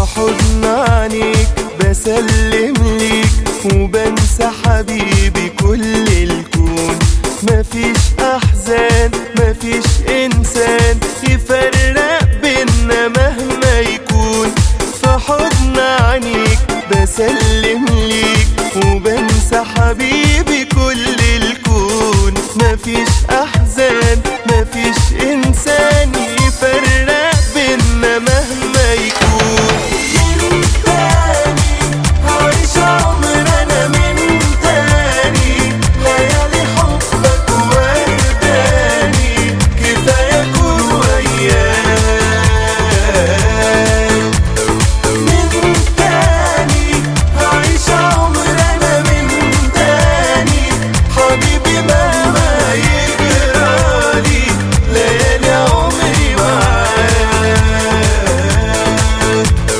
حضن عينيك بسلم ليك وبنسى حبيبي كل الكون مفيش احزان مفيش انسان يفرق بينا مهما يكون في حضن عينيك بسلم ليك وبنسى حبيبي